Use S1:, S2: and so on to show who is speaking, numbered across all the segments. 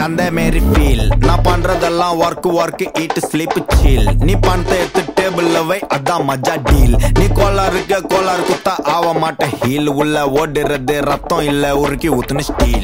S1: அந்த மாரி ஃபீல் நான் பண்றதெல்லாம் work work eat sleep chill நீ பணத்தை எடுத்து டேபிள்ல வை அதான் மஜா டீல் நீ கோளாருக்கு கோளாறு குத்தா ஆக மாட்ட ஹீல் உள்ள ஓடுறது ரத்தம் இல்ல உருக்கி ஊத்துன steel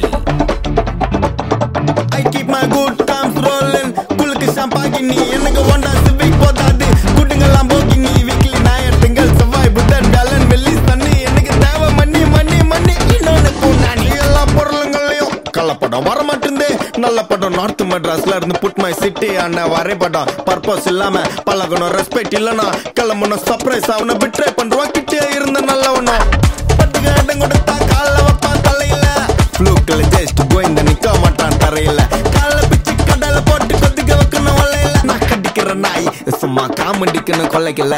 S1: I keep my good times rolling குளுக்கு ஷாம்பாகினி எனக்கு ஒண்டா சிவிக் போதாது கூட்டுங்கெல்லாம் போகி நீ வீக்லி ஞாயிறு திங்கள் செவ்வாய் புதன் வியாழன் வெள்ளி சனி எனக்கு தேவை மண்ணி மண்ணி மண்ணி இன்னொன்னு பூண்டாணி எல்லா பொருளுங்களையும் கள்ளப்படம் வர மாட்டேந்தே நல்ல படம் நார்த் மெட்ராஸ்ல இருந்து புட் மை சிட்டி ஆன வரைபடம் பர்பஸ் இல்லாம பழகணும் ரெஸ்பெக்ட் இல்லனா கிளம்பணும் சர்ப்ரைஸ் அவனை பிட்ரே பண்றான் கிட்டே இருந்த நல்லவனும் பட்டுக்கு இடம் கொடுத்தா கால வைப்பான் தலையில ஃப்ளூக்கில் ஜஸ்ட் கோயிந்த நிக்க மாட்டான் தரையில கால பிச்சு கடல போட்டு கொதிக்க வைக்கணும் வலையில நான் கடிக்கிற நாய் சும்மா காமெடிக்கணும் கொல்லைக்கல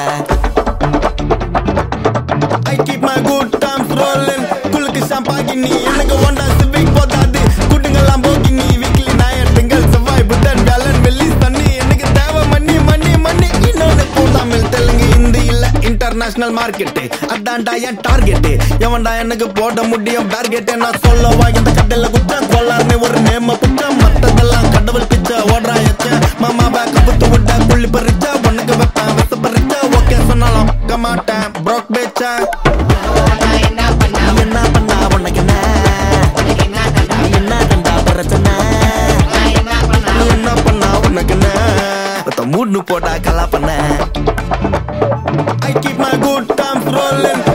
S1: I keep my good times rolling குளுக்கு ஷாம்பாகினி எனக்கு ஒண்டா சிவிக் போதாது கூட்டுங்கெல்லாம் போகி நீ வீக்லி ஞாயிறு திங்கள் செவ்வாய் புதன் வியாழன் வெள்ளி சனி எனக்கு தேவை மண்ணி மண்ணி மண்ணி இன்னொன்னு தமிழ் தெலுங்கு ஹிந்தி இல்ல இன்டர்நேஷனல் மார்க்கெட் அதான்டா என் டார்கெட் எவன்டா எனக்கு போட முடியும் டார்கெட் நான் சொல்லவா இந்த கடையில குத்த கொள்ளாருன்னு ஒரு நேம புச்ச மத்ததெல்லாம் கடவுள் பிச்ச ஓடுறா எச்ச மாமா பேக்க புத்து விட்ட புள்ளி பறிச்ச உனக்கு வைப்பேன் வச பறிச்ச ஓகே சொன்னாலும் வைக்க மாட்டேன் ப்ரோக் பேச்ச
S2: நான் என்ன பண்ணா
S1: என்ன பண்ணா உனக்கு என்ன
S2: உனக்கு என்ன தண்டா
S1: நீ என்ன கண்டா பிரச்சனை
S2: நான் என்ன பண்ணா
S1: நீ என்ன பண்ணா உனக்கு என்ன ஒருத்த மூட்னு போட்டா கலா பண்ண I keep my good times rolling